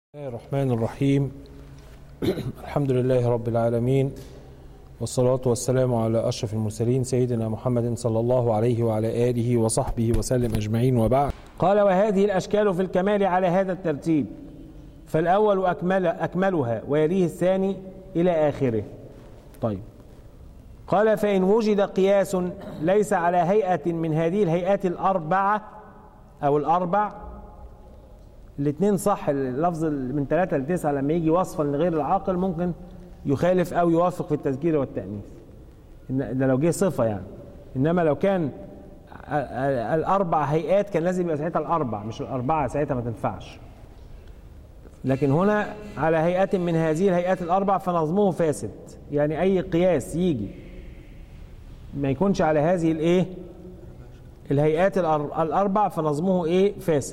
الله الرحمن الرحيم الحمد لله رب العالمين والصلاة والسلام على أشرف المرسلين سيدنا محمد صلى الله عليه وعلى آله وصحبه وسلم أجمعين وبعد قال وهذه الأشكال في الكمال على هذا الترتيب فالأول أكمل أكملها ويليه الثاني إلى آخره طيب قال فإن وجد قياس ليس على هيئة من هذه الهيئات الأربعة أو الأربع الاثنين صح اللفظ من ثلاثة لتسعة لما يجي وصفا لغير العاقل ممكن يخالف أو يوافق في التذكير والتأنيث إن ده لو جه صفة يعني إنما لو كان الأربع هيئات كان لازم يبقى ساعتها الأربع مش الأربعة ساعتها ما تنفعش لكن هنا على هيئة من هذه الهيئات الأربع فنظمه فاسد يعني أي قياس يجي ما يكونش على هذه الإيه الهيئات الأربع فنظمه إيه فاسد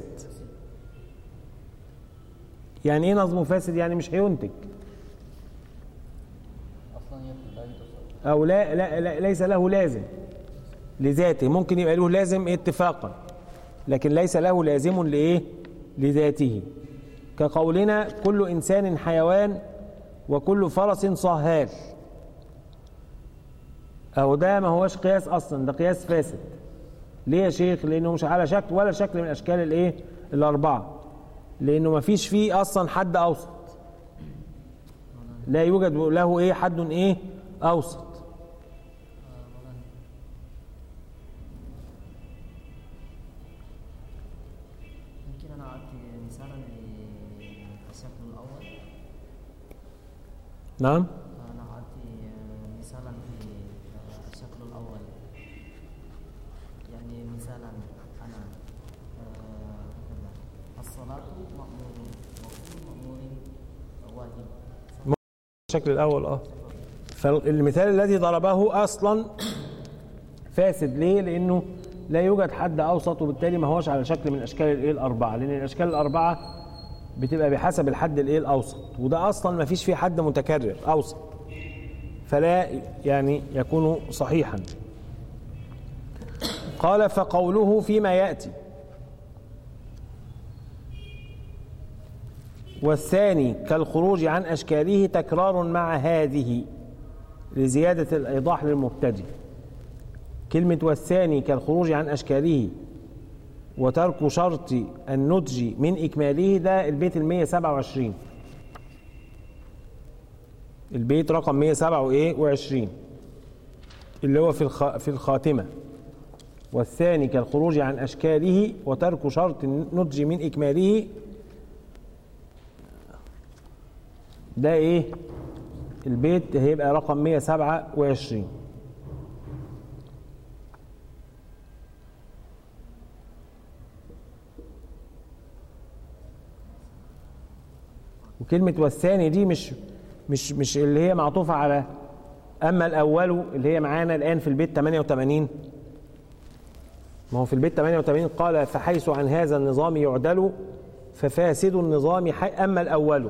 يعني ايه نظمه فاسد يعني مش هينتج او لا, لا, لا ليس له لازم لذاته ممكن يبقى له لازم اتفاقا لكن ليس له لازم لايه لذاته كقولنا كل انسان حيوان وكل فرس صهال او ده ما هوش قياس اصلا ده قياس فاسد ليه يا شيخ لانه مش على شكل ولا شكل من اشكال الايه الاربعه لانه ما فيش فيه اصلا حد اوسط لا يوجد له ايه حد ايه اوسط ممكن انا اعطي مثالا للشكل الاول نعم انا اعطي مثالا في الشكل الاول يعني مثالا انا آه، الصلاة مأمور وكل مأمور واجب الشكل الاول اه فالمثال الذي ضربه اصلا فاسد ليه لانه لا يوجد حد اوسط وبالتالي ما هوش على شكل من اشكال الايه الاربعه لان الاشكال الاربعه بتبقى بحسب الحد الايه الاوسط وده اصلا ما فيش فيه حد متكرر اوسط فلا يعني يكون صحيحا قال فقوله فيما ياتي والثاني كالخروج عن أشكاله تكرار مع هذه لزيادة الإيضاح للمبتدئ كلمة والثاني كالخروج عن أشكاله وترك شرط النضج من إكماله ده البيت المية سبعة وعشرين البيت رقم مية سبعة وإيه وعشرين اللي هو في, الخ... في الخاتمة والثاني كالخروج عن أشكاله وترك شرط النضج من إكماله ده ايه البيت هيبقى رقم 127 وكلمة والثاني دي مش مش مش اللي هي معطوفة على أما الأول اللي هي معانا الآن في البيت 88 ما هو في البيت 88 قال فحيث عن هذا النظام يعدل ففاسد النظام حي أما الأول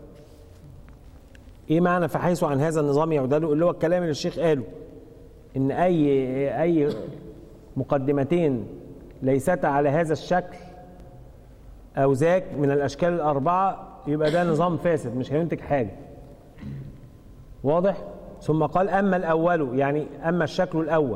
ايه معنى فحيث عن هذا النظام يعدل اللي هو الكلام اللي الشيخ قاله ان اي اي مقدمتين ليستا على هذا الشكل او ذاك من الاشكال الاربعه يبقى ده نظام فاسد مش هينتج حاجه واضح ثم قال اما الاول يعني اما الشكل الاول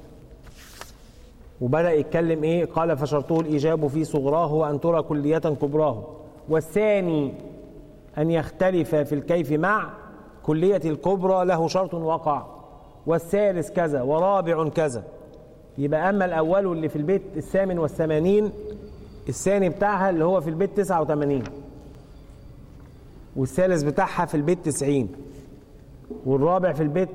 وبدا يتكلم ايه قال فشرطه الايجاب في صغراه وان ترى كليه كبراه والثاني أن يختلف في الكيف مع كلية الكبرى له شرط وقع والثالث كذا ورابع كذا يبقى أما الأول اللي في البيت الثامن والثمانين الثاني بتاعها اللي هو في البيت تسعة وثمانين والثالث بتاعها في البيت تسعين والرابع في البيت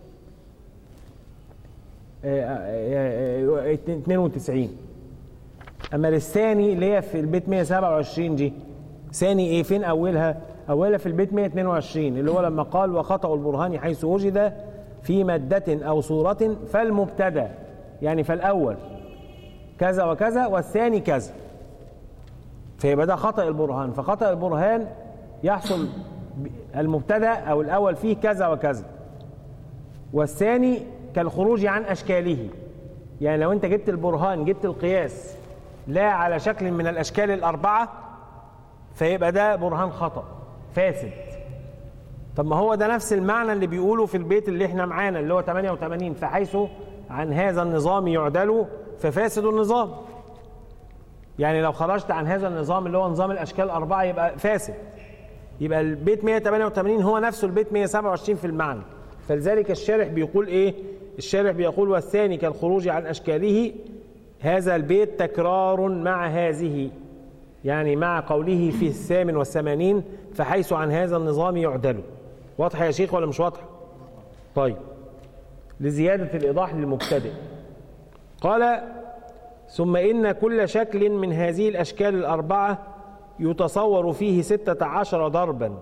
اتنين وتسعين أما للثاني اللي هي في البيت مية سبعة وعشرين دي ثاني ايه فين اولها اولها في البيت 122 اللي هو لما قال وخطأ البرهان حيث وجد في مادة او صورة فالمبتدا يعني فالاول كذا وكذا والثاني كذا فيبقى ده خطأ البرهان فخطأ البرهان يحصل المبتدا او الاول فيه كذا وكذا والثاني كالخروج عن اشكاله يعني لو انت جبت البرهان جبت القياس لا على شكل من الاشكال الاربعه فيبقى ده برهان خطأ فاسد طب ما هو ده نفس المعنى اللي بيقوله في البيت اللي احنا معانا اللي هو 88 فحيث عن هذا النظام يعدل ففاسد النظام يعني لو خرجت عن هذا النظام اللي هو نظام الاشكال الاربعه يبقى فاسد يبقى البيت 188 هو نفسه البيت 127 في المعنى فلذلك الشارح بيقول ايه الشارح بيقول والثاني كالخروج عن اشكاله هذا البيت تكرار مع هذه يعني مع قوله في الثامن والثمانين فحيث عن هذا النظام يعدل واضحة يا شيخ ولا مش واضحة طيب لزيادة الإيضاح للمبتدئ قال ثم إن كل شكل من هذه الأشكال الأربعة يتصور فيه ستة عشر ضربا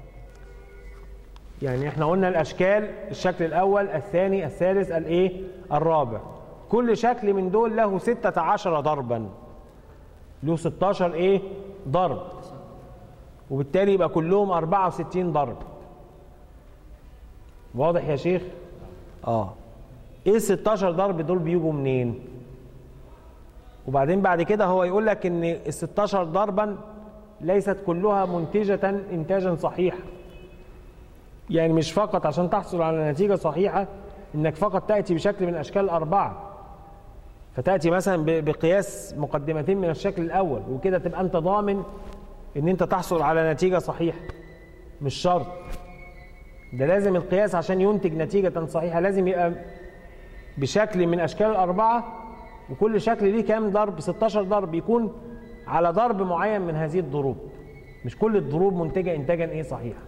يعني احنا قلنا الأشكال الشكل الأول الثاني الثالث الإيه الرابع كل شكل من دول له ستة عشر ضربا له 16 ايه ضرب وبالتالي يبقى كلهم 64 ضرب واضح يا شيخ اه ايه ال 16 ضرب دول بيجوا منين وبعدين بعد كده هو يقول لك ان ال 16 ضربا ليست كلها منتجة انتاجا صحيحا يعني مش فقط عشان تحصل على نتيجة صحيحة انك فقط تأتي بشكل من اشكال الاربعة فتأتي مثلا ب- بقياس مقدمتين من الشكل الأول وكده تبقى أنت ضامن إن أنت تحصل على نتيجة صحيحة مش شرط ده لازم القياس عشان ينتج نتيجة صحيحة لازم يبقى بشكل من أشكال الأربعة وكل شكل ليه كام ضرب 16 ضرب يكون على ضرب معين من هذه الضروب مش كل الضروب منتجة إنتاجا إيه صحيحة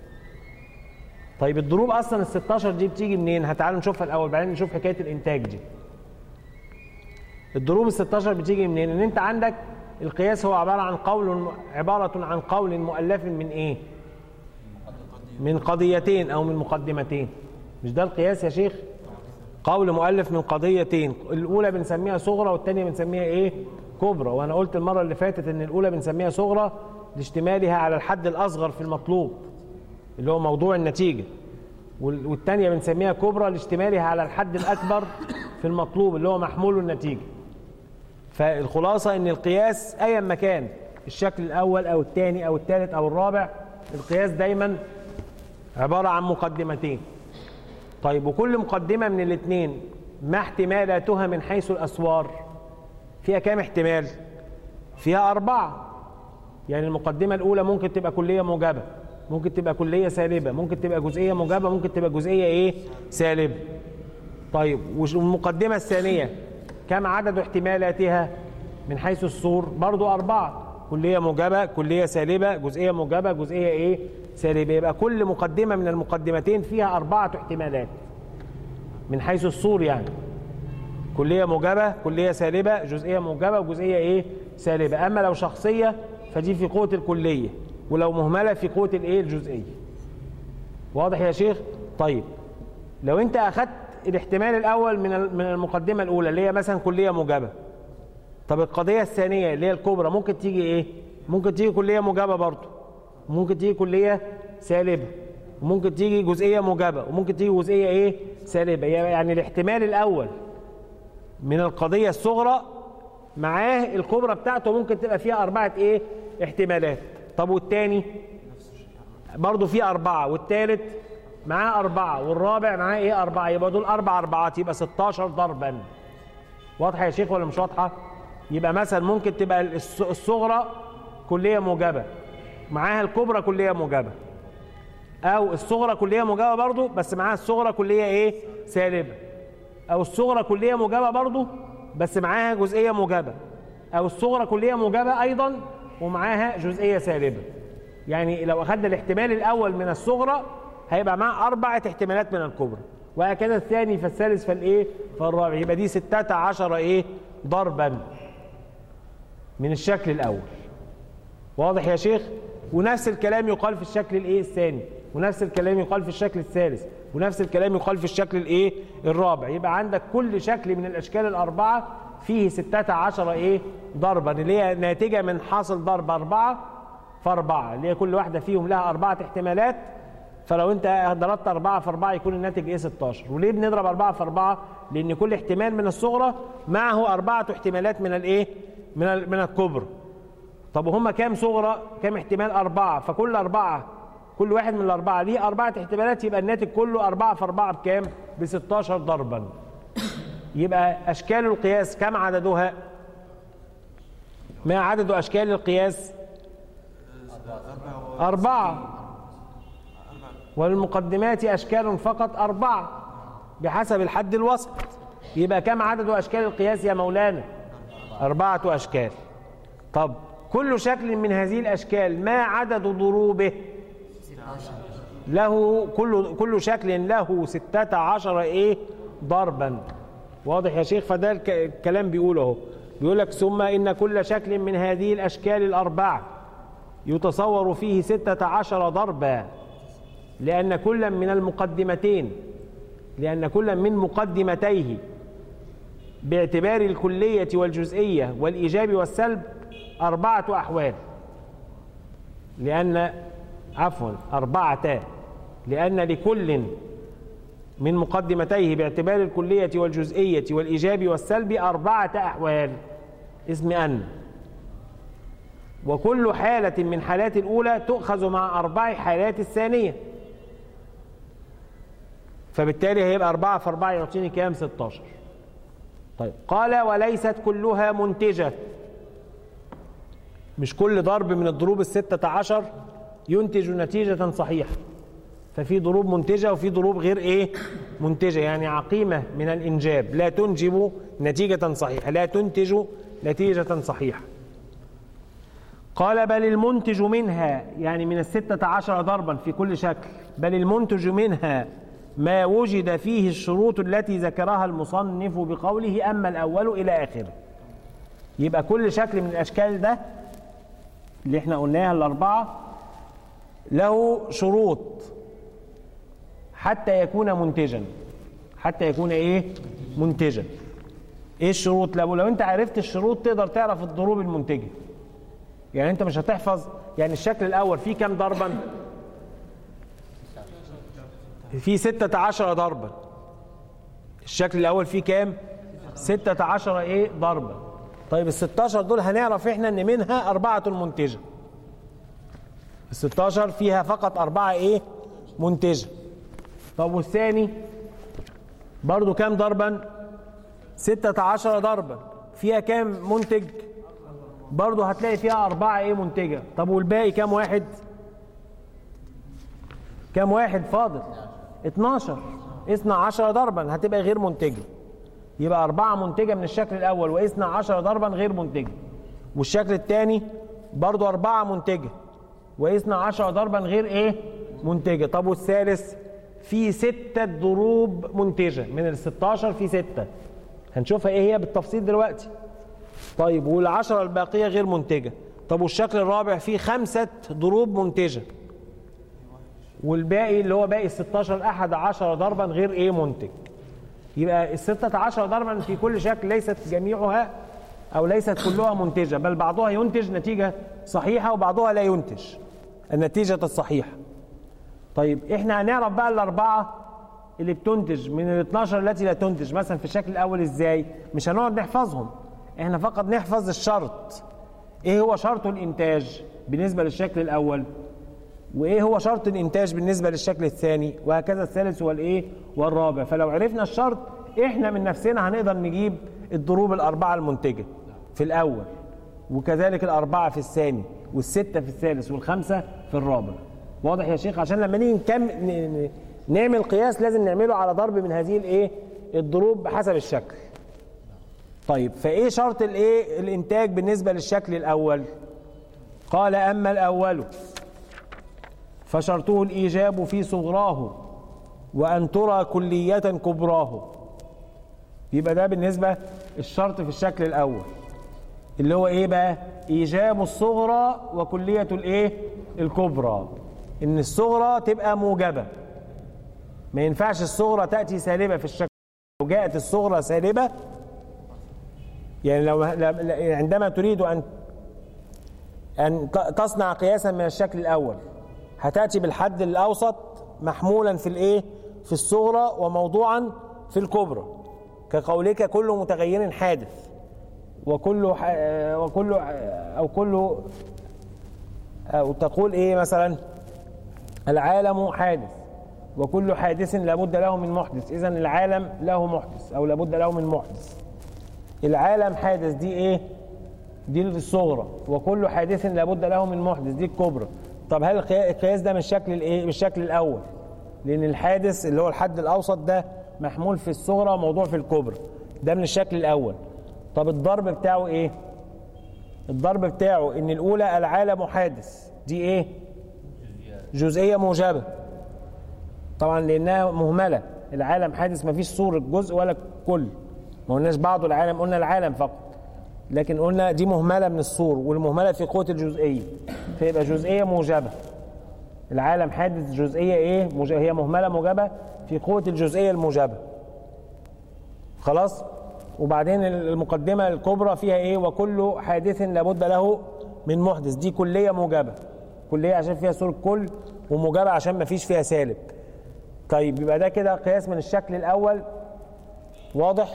طيب الضروب أصلا ال 16 دي بتيجي منين؟ هتعالوا نشوفها الأول بعدين نشوف حكاية الإنتاج دي الضروب ال 16 بتيجي منين؟ ان انت عندك القياس هو عباره عن قول عباره عن قول مؤلف من ايه؟ من قضيتين او من مقدمتين مش ده القياس يا شيخ؟ قول مؤلف من قضيتين الاولى بنسميها صغرى والثانيه بنسميها ايه؟ كبرى وانا قلت المره اللي فاتت ان الاولى بنسميها صغرى لاشتمالها على الحد الاصغر في المطلوب اللي هو موضوع النتيجه وال- والتانية بنسميها كبرى لاشتمالها على الحد الأكبر في المطلوب اللي هو محمول النتيجة فالخلاصة إن القياس أيا ما كان الشكل الأول أو الثاني أو الثالث أو الرابع القياس دايما عبارة عن مقدمتين طيب وكل مقدمة من الاثنين ما احتمالاتها من حيث الأسوار فيها كام احتمال فيها أربعة يعني المقدمة الأولى ممكن تبقى كلية موجبة ممكن تبقى كلية سالبة ممكن تبقى جزئية موجبة ممكن تبقى جزئية إيه سالبة طيب والمقدمة الثانية كم عدد احتمالاتها من حيث الصور برضو أربعة كلية موجبة كلية سالبة جزئية موجبة جزئية إيه سالبة يبقى كل مقدمة من المقدمتين فيها أربعة احتمالات من حيث الصور يعني كلية موجبة كلية سالبة جزئية موجبة وجزئية ايه سالبة اما لو شخصية فدي في قوة الكلية ولو مهملة في قوة الايه الجزئية واضح يا شيخ طيب لو انت اخدت الاحتمال الاول من ال- من المقدمة الاولى اللي هي مثلا كلية موجبة طب القضية الثانية اللي هي الكبرى ممكن تيجي ايه ممكن تيجي كلية موجبة برضه ممكن تيجي كلية سالبة وممكن تيجي جزئية موجبة وممكن تيجي جزئية ايه سالبة يعني الاحتمال الاول من القضية الصغرى معاه الكبرى بتاعته ممكن تبقى فيها أربعة إيه احتمالات طب والتاني برضه فيه أربعة والتالت معاه أربعة والرابع معاه إيه أربعة يبقى دول أربع أربعات يبقى 16 ضربا واضحة يا شيخ ولا مش واضحة؟ يبقى مثلا ممكن تبقى الص- الصغرى كلية موجبة معاها الكبرى كلية موجبة أو الصغرى كلية موجبة برضه بس معاها الصغرى كلية إيه سالبة او الصغرى كليه موجبه برضه بس معاها جزئيه موجبه او الصغرى كليه موجبه ايضا ومعاها جزئيه سالبه يعني لو اخذنا الاحتمال الاول من الصغرى هيبقى معاه اربعه احتمالات من الكبرى وهكذا الثاني فالثالث فالايه فالرابع يبقى دي ستة عشر ايه ضربا من الشكل الاول واضح يا شيخ ونفس الكلام يقال في الشكل الايه الثاني ونفس الكلام يقال في الشكل الثالث ونفس الكلام يقال في الشكل الايه الرابع يبقى عندك كل شكل من الاشكال الاربعه فيه ستة عشر ايه ضربا اللي هي ناتجه من حاصل ضرب اربعه فاربعه اللي هي كل واحده فيهم لها اربعه احتمالات فلو انت ضربت أربعة في أربعة يكون الناتج ايه 16 وليه بنضرب أربعة في أربعة لأن كل احتمال من الصغرى معه أربعة احتمالات من الايه من ال- من الكبرى طب وهم كام صغرى كام احتمال أربعة فكل أربعة كل واحد من الأربعة ليه أربعة احتمالات يبقى الناتج كله أربعة في أربعة بكام ب 16 ضربا يبقى أشكال القياس كم عددها ما عدد أشكال القياس أربعة والمقدمات أشكال فقط أربعة بحسب الحد الوسط يبقى كم عدد أشكال القياس يا مولانا أربعة أشكال طب كل شكل من هذه الأشكال ما عدد ضروبه له كل كل شكل له ستة عشر إيه ضربا واضح يا شيخ فده الك- الكلام بيقوله اهو بيقول لك ثم إن كل شكل من هذه الأشكال الأربعة يتصور فيه ستة عشر ضربا لأن كل من المقدمتين لأن كل من مقدمتيه باعتبار الكلية والجزئية والإيجاب والسلب أربعة أحوال لأن عفوا أربعة لأن لكل من مقدمتيه باعتبار الكلية والجزئية والإيجاب والسلب أربعة أحوال اسم أن وكل حالة من حالات الأولى تؤخذ مع أربع حالات الثانية فبالتالي هيبقى أربعة في أربعة يعطيني كام 16 طيب قال وليست كلها منتجة مش كل ضرب من الضروب الستة عشر ينتج نتيجة صحيحة ففي ضروب منتجة وفي ضروب غير ايه منتجة يعني عقيمة من الإنجاب لا تنجب نتيجة صحيحة لا تنتج نتيجة صحيحة قال بل المنتج منها يعني من الستة عشر ضربا في كل شكل بل المنتج منها ما وجد فيه الشروط التي ذكرها المصنف بقوله أما الأول إلى آخره يبقى كل شكل من الأشكال ده اللي احنا قلناها الأربعة له شروط حتى يكون منتجا حتى يكون ايه منتجا ايه الشروط لو لو انت عرفت الشروط تقدر تعرف الضروب المنتجه يعني انت مش هتحفظ يعني الشكل الاول فيه كام ضربا فيه ستة عشر ضربا الشكل الاول فيه كام ستة عشر ايه ضربا طيب ال 16 دول هنعرف احنا ان منها اربعة منتجة ال 16 فيها فقط اربعة ايه منتجة طب والثاني برضو كام ضربا ستة عشر ضربا فيها كام منتج برضو هتلاقي فيها أربعة إيه منتجة طب والباقي كام واحد كام واحد فاضل 12 اثنا عشر ضربا هتبقى غير منتجة يبقى أربعة منتجة من الشكل الأول واثنا عشر ضربا غير منتجة والشكل الثاني برضو أربعة منتجة واثنا عشر ضربا غير إيه منتجة طب والثالث في ستة ضروب منتجة من ال 16 في ستة هنشوفها ايه هي بالتفصيل دلوقتي طيب والعشرة الباقية غير منتجة طب والشكل الرابع فيه خمسة ضروب منتجة والباقي اللي هو باقي ال 16 أحد عشر ضربا غير ايه منتج يبقى ال 16 ضربا في كل شكل ليست جميعها أو ليست كلها منتجة بل بعضها ينتج نتيجة صحيحة وبعضها لا ينتج النتيجة الصحيحة طيب احنا هنعرف بقى الأربعة اللي بتنتج من ال 12 التي لا تنتج مثلا في الشكل الأول ازاي مش هنقعد نحفظهم احنا فقط نحفظ الشرط ايه هو شرط الإنتاج بالنسبة للشكل الأول وايه هو شرط الإنتاج بالنسبة للشكل الثاني وهكذا الثالث والايه والرابع فلو عرفنا الشرط احنا من نفسنا هنقدر نجيب الضروب الأربعة المنتجة في الأول وكذلك الأربعة في الثاني والستة في الثالث والخمسة في الرابع واضح يا شيخ عشان لما نيجي نكم ن- ن- نعمل قياس لازم نعمله على ضرب من هذه الايه الضروب بحسب الشكل طيب فايه شرط الايه الانتاج بالنسبه للشكل الاول قال اما الاول فشرطه الايجاب في صغراه وان ترى كليه كبراه يبقى ده بالنسبه الشرط في الشكل الاول اللي هو ايه بقى ايجاب الصغرى وكليه الايه الكبرى ان الصغرى تبقى موجبه ما ينفعش الصغرى تاتي سالبه في الشكل لو جاءت الصغرى سالبه يعني لو ل- عندما تريد ان ان ت- تصنع قياسا من الشكل الاول هتاتي بالحد الاوسط محمولا في الايه في الصغرى وموضوعا في الكبرى كقولك كل متغير حادث وكل ح- وكل او كل او تقول ايه مثلا العالم حادث وكل حادث لابد له من محدث اذا العالم له محدث او لابد له من محدث العالم حادث دي ايه دي الصغرى وكل حادث لابد له من محدث دي الكبرى طب هل القيا- القياس ده من الشكل الايه بالشكل الاول لان الحادث اللي هو الحد الاوسط ده محمول في الصغرى وموضوع في الكبرى ده من الشكل الاول طب الضرب بتاعه ايه الضرب بتاعه ان الاولى العالم حادث دي ايه جزئيه موجبه طبعا لانها مهمله العالم حادث ما فيش صوره جزء ولا كل ما قلناش بعض العالم قلنا العالم فقط لكن قلنا دي مهمله من الصور والمهمله في قوه الجزئيه فيبقى جزئيه موجبه العالم حادث جزئيه ايه موجبة هي مهمله موجبه في قوه الجزئيه الموجبه خلاص وبعدين المقدمه الكبرى فيها ايه وكل حادث لابد له من محدث دي كليه موجبه كليه عشان فيها صوره كل وموجبه عشان ما فيش فيها سالب طيب يبقى ده كده قياس من الشكل الاول واضح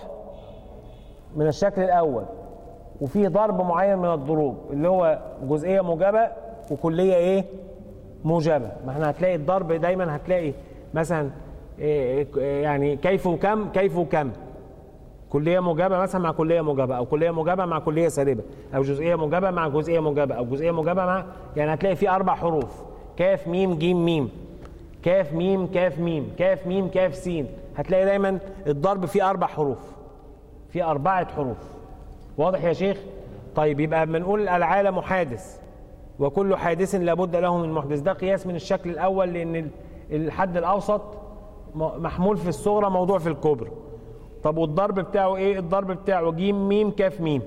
من الشكل الاول وفيه ضرب معين من الضروب اللي هو جزئيه موجبه وكليه ايه موجبه ما احنا هتلاقي الضرب دايما هتلاقي مثلا إيه إيه يعني كيف وكم كيف وكم كليه موجبه مثلا مع كليه موجبه او كليه موجبه مع كليه سالبه او جزئيه موجبه مع جزئيه موجبه او جزئيه موجبه مع يعني هتلاقي في اربع حروف كاف ميم جيم ميم كاف ميم كاف ميم كاف ميم كاف سين هتلاقي دايما الضرب فيه اربع حروف في اربعه حروف واضح يا شيخ طيب يبقى بنقول العالم حادث وكل حادث لابد له من محدث ده قياس من الشكل الاول لان ال- الحد الاوسط م- محمول في الصغرى موضوع في الكبرى طب والضرب بتاعه ايه الضرب بتاعه جيم ميم كاف ميم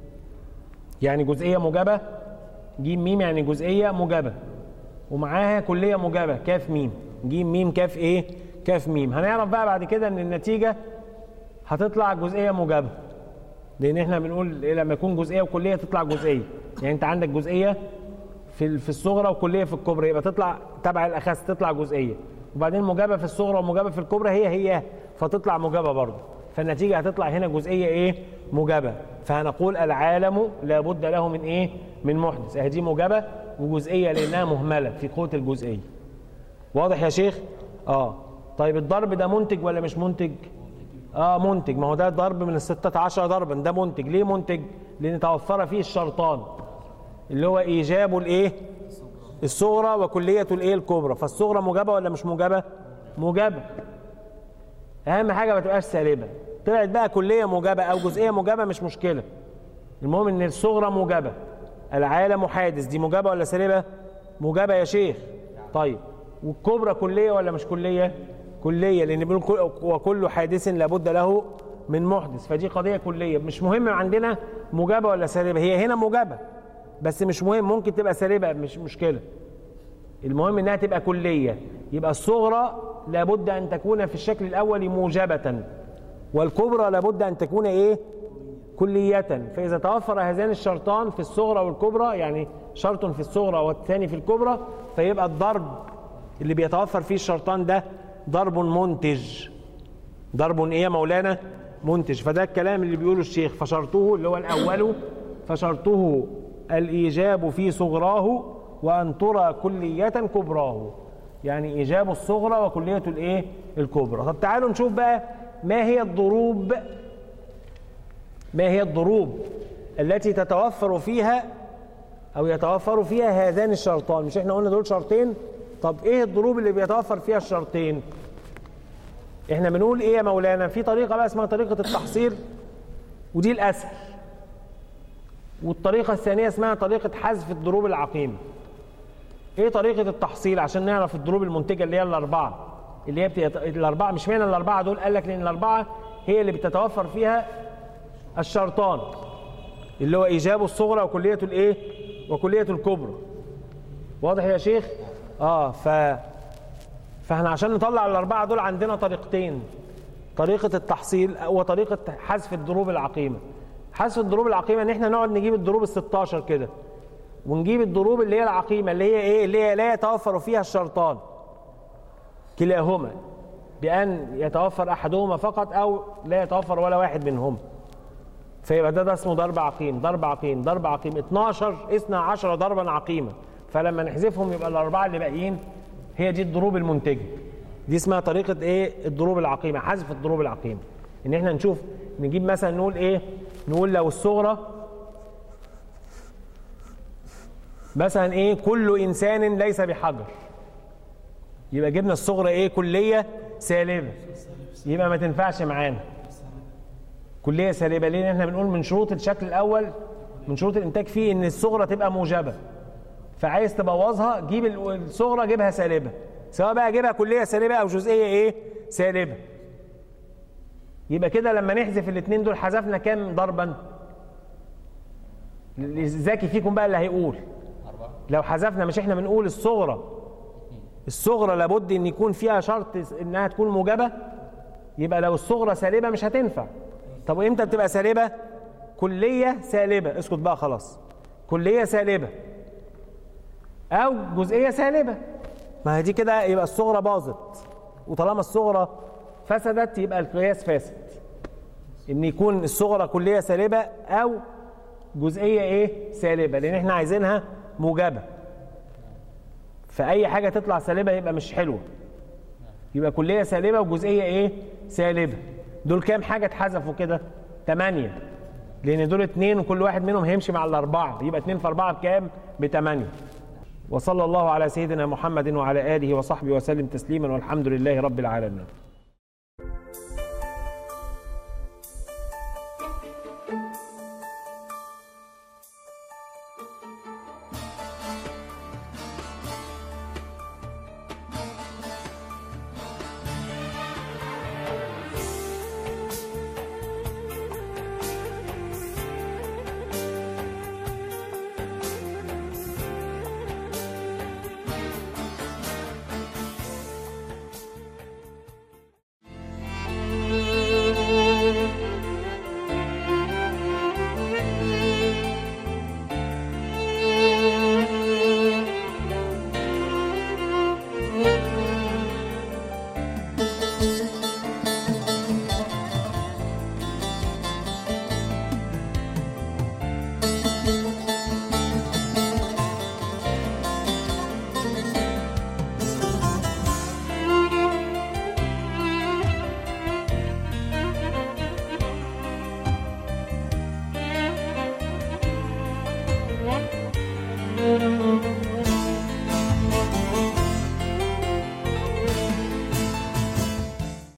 يعني جزئيه موجبه جيم ميم يعني جزئيه موجبه ومعاها كليه موجبه كاف ميم جيم ميم كاف ايه كاف ميم هنعرف بقى بعد كده ان النتيجه هتطلع جزئيه موجبه لان احنا بنقول إيه لما يكون جزئيه وكليه تطلع جزئيه يعني انت عندك جزئيه في ال- في الصغرى وكليه في الكبرى يبقى تطلع تبع الاخس تطلع جزئيه وبعدين موجبه في الصغرى وموجبه في الكبرى هي هي فتطلع موجبه برضه فالنتيجه هتطلع هنا جزئيه ايه موجبه فهنقول العالم لابد له من ايه من محدث اهي دي موجبه وجزئيه لانها مهمله في قوه الجزئيه واضح يا شيخ اه طيب الضرب ده منتج ولا مش منتج اه منتج ما هو ده ضرب من الستة عشر ضربا ده منتج ليه منتج لان توفر فيه الشرطان اللي هو ايجاب الايه الصغرى وكليه الايه الكبرى فالصغرى موجبه ولا مش موجبه موجبه اهم حاجه ما تبقاش سالبه طلعت بقى كليه موجبه او جزئيه موجبه مش مشكله المهم ان الصغرى موجبه العالم حادث دي موجبه ولا سالبه موجبه يا شيخ طيب والكبرى كليه ولا مش كليه كليه لان بيقول كل- وكل حادث لابد له من محدث فدي قضيه كليه مش مهم عندنا موجبه ولا سالبه هي هنا موجبه بس مش مهم ممكن تبقى سالبه مش مشكله المهم انها تبقى كليه يبقى الصغرى لابد ان تكون في الشكل الاول موجبه والكبرى لابد ان تكون ايه كلية فإذا توفر هذان الشرطان في الصغرى والكبرى يعني شرط في الصغرى والثاني في الكبرى فيبقى الضرب اللي بيتوفر فيه الشرطان ده ضرب منتج ضرب ايه يا مولانا منتج فده الكلام اللي بيقوله الشيخ فشرطه اللي هو الاول فشرطه الايجاب في صغراه وان ترى كليه كبراه يعني ايجاب الصغرى وكليه الايه الكبرى طب تعالوا نشوف بقى ما هي الضروب ما هي الضروب التي تتوفر فيها او يتوفر فيها هذان الشرطان مش احنا قلنا دول شرطين طب ايه الضروب اللي بيتوفر فيها الشرطين احنا بنقول ايه يا مولانا في طريقه بقى اسمها طريقه التحصيل ودي الاسهل والطريقه الثانيه اسمها طريقه حذف الضروب العقيمه ايه طريقه التحصيل عشان نعرف الضروب المنتجه اللي هي الاربعه اللي هي بتت... الاربعه مش معنى الاربعه دول قال لك لان الاربعه هي اللي بتتوفر فيها الشرطان اللي هو ايجاب الصغرى وكليه الايه وكليه الكبرى واضح يا شيخ اه ف فاحنا عشان نطلع الاربعه دول عندنا طريقتين طريقه التحصيل وطريقه حذف الضروب العقيمه حذف الضروب العقيمه ان احنا نقعد نجيب الضروب ال 16 كده ونجيب الضروب اللي هي العقيمه اللي هي ايه اللي هي لا يتوفر فيها الشرطان كلاهما بان يتوفر احدهما فقط او لا يتوفر ولا واحد منهما فيبقى ده, ده اسمه ضرب عقيم ضرب عقيم ضرب عقيم 12 اثنا عشر ضربا عقيما فلما نحذفهم يبقى الاربعه اللي باقيين هي دي الضروب المنتجه دي اسمها طريقه ايه الضروب العقيمه حذف الضروب العقيمه ان احنا نشوف نجيب مثلا نقول ايه نقول لو الصغرى مثلا ايه كل انسان ليس بحجر يبقى جبنا الصغرى ايه كليه سالبه يبقى ما تنفعش معانا كليه سالبه ليه احنا بنقول من شروط الشكل الاول من شروط الانتاج فيه ان الصغرى تبقى موجبه فعايز تبوظها جيب الصغرى جيبها سالبه سواء بقى جيبها كليه سالبه او جزئيه ايه سالبه يبقى كده لما نحذف الاثنين دول حذفنا كام ضربا الذكي فيكم بقى اللي هيقول لو حذفنا مش احنا بنقول الصغرى الصغرى لابد ان يكون فيها شرط انها تكون موجبه يبقى لو الصغرى سالبه مش هتنفع طب وامتى بتبقى سالبه كليه سالبه اسكت بقى خلاص كليه سالبه او جزئيه سالبه ما هي دي كده يبقى الصغرى باظت وطالما الصغرى فسدت يبقى القياس فاسد ان يكون الصغرى كليه سالبه او جزئيه ايه سالبه لان احنا عايزينها موجبه فاي حاجه تطلع سالبه يبقى مش حلوه يبقى كليه سالبه وجزئيه ايه سالبه دول كام حاجه اتحذفوا كده ثمانية لان دول اتنين وكل واحد منهم هيمشي مع الاربعه يبقى اتنين في اربعه بكام بثمانية وصلى الله على سيدنا محمد وعلى اله وصحبه وسلم تسليما والحمد لله رب العالمين Thank you.